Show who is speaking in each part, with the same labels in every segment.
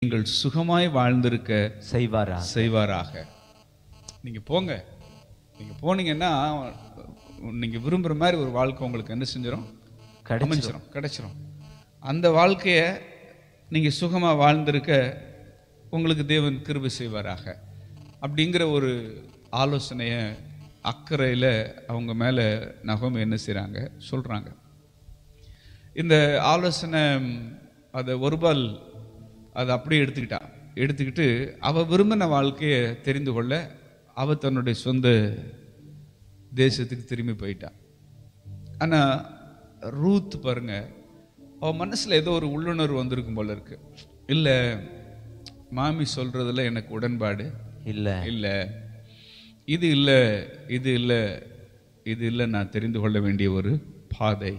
Speaker 1: நீங்கள் சுகமாய் வாழ்ந்திருக்க
Speaker 2: செய்வாரா
Speaker 1: செய்வாராக நீங்க போங்க நீங்க போனீங்கன்னா நீங்க விரும்புற மாதிரி ஒரு வாழ்க்கை உங்களுக்கு என்ன செஞ்சிடும் அமைஞ்சிரும் கிடைச்சிரும் அந்த வாழ்க்கைய நீங்க சுகமா வாழ்ந்திருக்க உங்களுக்கு தேவன் கிருபை செய்வாராக அப்படிங்கிற ஒரு ஆலோசனைய அக்கறையில அவங்க மேல நகம் என்ன செய்றாங்க சொல்றாங்க இந்த ஆலோசனை அதை ஒருபால் அதை அப்படியே எடுத்துக்கிட்டா எடுத்துக்கிட்டு அவ விரும்பின வாழ்க்கையை தெரிந்து கொள்ள அவ தன்னுடைய சொந்த தேசத்துக்கு திரும்பி போயிட்டா ஆனா ரூத் பாருங்க அவ மனசுல ஏதோ ஒரு உள்ளுணர்வு வந்திருக்கும் போல இருக்கு இல்ல மாமி சொல்றதுல எனக்கு உடன்பாடு
Speaker 2: இல்ல
Speaker 1: இல்ல இது இல்ல இது இல்ல இது இல்ல நான் தெரிந்து கொள்ள வேண்டிய ஒரு பாதை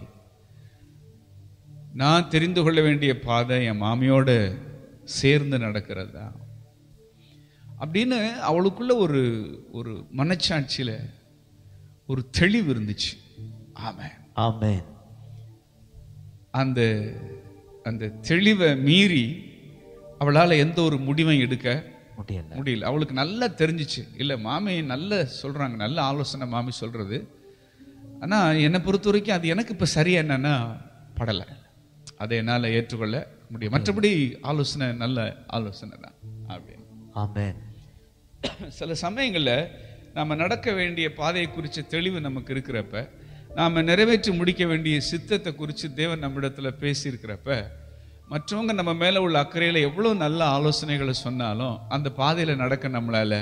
Speaker 1: நான் தெரிந்து கொள்ள வேண்டிய பாதை என் மாமியோட சேர்ந்து நடக்கிறது தான் அப்படின்னு அவளுக்குள்ள ஒரு ஒரு மனச்சாட்சியில ஒரு தெளிவு இருந்துச்சு ஆமாம்
Speaker 2: ஆமென்
Speaker 1: அந்த அந்த தெளிவை மீறி அவளால எந்த ஒரு முடிவையும் எடுக்க
Speaker 2: முடியல
Speaker 1: முடியல அவளுக்கு நல்லா தெரிஞ்சிச்சு இல்ல மாமி நல்ல சொல்றாங்க நல்ல ஆலோசனை மாமி சொல்றது ஆனா என்னை பொறுத்த வரைக்கும் அது எனக்கு இப்ப சரியா என்னன்னா படலை அதை என்னால ஏற்றுக்கொள்ள முடியும் மற்றபடி ஆலோசனை நல்ல ஆலோசனை தான் அப்படின்னு
Speaker 2: ஆமென்
Speaker 1: சில சமயங்கள்ல நாம நடக்க வேண்டிய பாதையை குறித்த தெளிவு நமக்கு இருக்கிறப்ப நாம நிறைவேற்றி முடிக்க வேண்டிய சித்தத்தை குறித்து தேவன் நம்மிடத்துல பேசியிருக்கிறப்ப மற்றவங்க நம்ம மேல உள்ள அக்கறையில எவ்வளவு நல்ல ஆலோசனைகளை சொன்னாலும் அந்த பாதையில நடக்க நம்மளால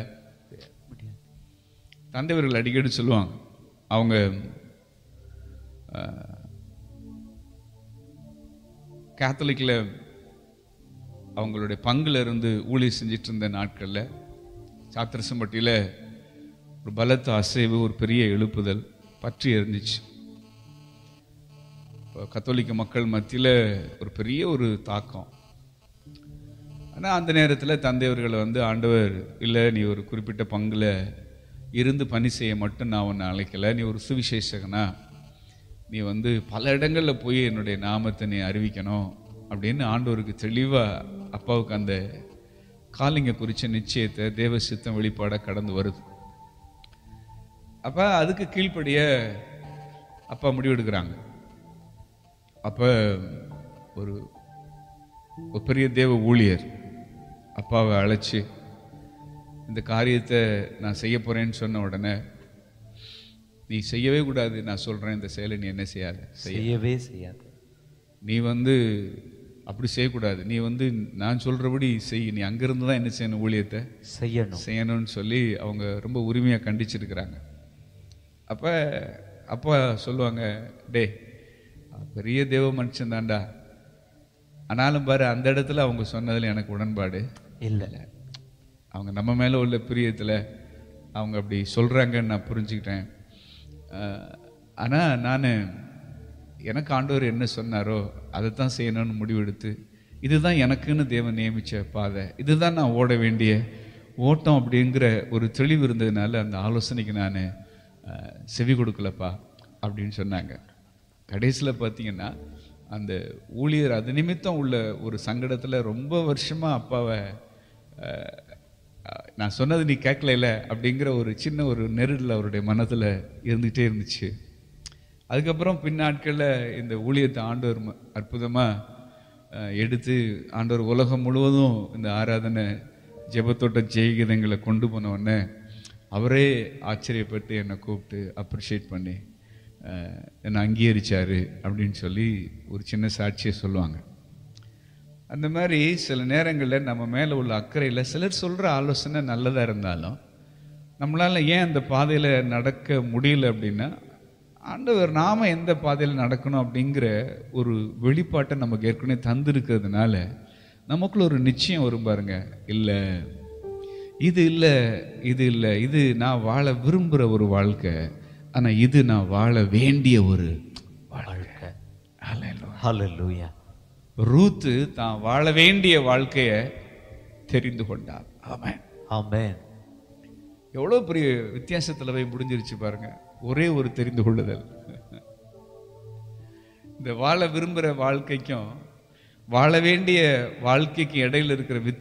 Speaker 1: தந்தைவர்கள் அடிக்கடி சொல்லுவாங்க அவங்க அஹ், கேத்தலிக்ல அவங்களுடைய பங்குல இருந்து ஊழியர் செஞ்சிட்டு இருந்த நாட்கள்ல சாத்திரசம்பட்டியில ஒரு பலத்த அசைவு ஒரு பெரிய எழுப்புதல் பற்றி எரிஞ்சிச்சு இப்போ கத்தோலிக்க மக்கள் மத்தியில ஒரு பெரிய ஒரு தாக்கம் ஆனா அந்த நேரத்துல தந்தையவர்களை வந்து ஆண்டவர் இல்லை நீ ஒரு குறிப்பிட்ட பங்குல இருந்து பணி செய்ய மட்டும் நான் உன்னை அழைக்கல நீ ஒரு சுவிசேஷகனா நீ வந்து பல இடங்கள்ல போய் என்னுடைய நாமத்தை நீ அறிவிக்கணும் அப்படின்னு ஆண்டவருக்கு தெளிவா அப்பாவுக்கு அந்த காலிங்க குறிச்ச நிச்சயத்தை தேவ சித்தம் வெளிப்பாட கடந்து வருது அப்ப அதுக்கு கீழ்ப்படிய அப்பா முடிவெடுக்கிறாங்க அப்ப ஒரு ஒரு பெரிய தேவ ஊழியர் அப்பாவை அழைச்சு இந்த காரியத்தை நான் செய்ய போறேன்னு சொன்ன உடனே நீ செய்யவே கூடாது நான் சொல்றேன் இந்த செயலை நீ என்ன செய்யாத செய்
Speaker 2: செய்யவே செய்யாது
Speaker 1: நீ வந்து அப்படி செய்யக்கூடாது நீ வந்து நான் சொல்றபடி செய் நீ அங்கிருந்து தான் என்ன செய்யணும் ஊழியத்தை
Speaker 2: செய்யணும்
Speaker 1: செய்யணும்னு சொல்லி அவங்க ரொம்ப உரிமையாக கண்டிச்சிருக்கிறாங்க அப்போ அப்பா சொல்லுவாங்க டே பெரிய தேவ மனுஷன் தான்டா ஆனாலும் பாரு அந்த இடத்துல அவங்க சொன்னதில் எனக்கு உடன்பாடு
Speaker 2: இல்ல
Speaker 1: அவங்க நம்ம மேலே உள்ள பிரியத்தில் அவங்க அப்படி சொல்கிறாங்கன்னு நான் புரிஞ்சுக்கிட்டேன் ஆனால் நான் எனக்கு ஆண்டவர் என்ன சொன்னாரோ அதை தான் செய்யணும்னு முடிவெடுத்து இதுதான் எனக்குன்னு தேவன் நியமிச்ச பாதை இதுதான் நான் ஓட வேண்டிய ஓட்டம் அப்படிங்கிற ஒரு தெளிவு இருந்ததுனால அந்த ஆலோசனைக்கு நான் செவி கொடுக்கலப்பா அப்படின்னு சொன்னாங்க கடைசியில் பார்த்தீங்கன்னா அந்த ஊழியர் அது நிமித்தம் உள்ள ஒரு சங்கடத்தில் ரொம்ப வருஷமாக அப்பாவை அஹ், அஹ், நான் சொன்னது நீ கேட்கல அப்படிங்கிற ஒரு சின்ன ஒரு நெருடல் அவருடைய மனதில் இருந்துகிட்டே இருந்துச்சு அதுக்கப்புறம் பின்னாட்களில் இந்த ஊழியத்தை ஆண்டவர் ம- அற்புதமா அஹ், எடுத்து ஆண்டவர் உலகம் முழுவதும் இந்த ஆராதனை ஜெபத்தோட்ட ஜெயகீதங்களை கொண்டு போன உடனே அவரே ஆச்சரியப்பட்டு என்னை கூப்பிட்டு அப்ரிஷியேட் பண்ணி அஹ், என்னை அங்கீகரிச்சாரு அப்படின்னு சொல்லி ஒரு சின்ன சாட்சியை சொல்லுவாங்க அந்த மாதிரி சில நேரங்களில் நம்ம மேலே உள்ள அக்கறையில் சிலர் சொல்கிற ஆலோசனை நல்லதாக இருந்தாலும் நம்மளால் ஏன் அந்த பாதையில் நடக்க முடியல அப்படின்னா ஆண்டவர் நாம எந்த பாதையில் நடக்கணும் அப்படிங்கிற ஒரு வெளிப்பாட்டை நமக்கு ஏற்கனவே தந்திருக்கிறதுனால நமக்குள்ள ஒரு நிச்சயம் வரும் பாருங்க இல்லை இது இல்லை இது இல்லை இது நான் வாழ விரும்புகிற ஒரு வாழ்க்கை ஆனால் இது நான் வாழ வேண்டிய ஒரு
Speaker 2: வாழ்க்கை
Speaker 1: Hallelujah.
Speaker 2: ஹalleluya
Speaker 1: ரூத்து தான் வாழ வேண்டிய வாழ்க்கையை தெரிந்து கொண்டார் ஆமென்
Speaker 2: ஆமென்
Speaker 1: எவ்வளோ பெரிய வித்தியாசத்தில் போய் முடிஞ்சிருச்சு பாருங்க ஒரே ஒரு தெரிந்து கொள்ளுதல் இந்த வாழ விரும்புகிற வாழ்க்கைக்கும் வாழ வேண்டிய வாழ்க்கைக்கு இடையில இருக்கிற வித்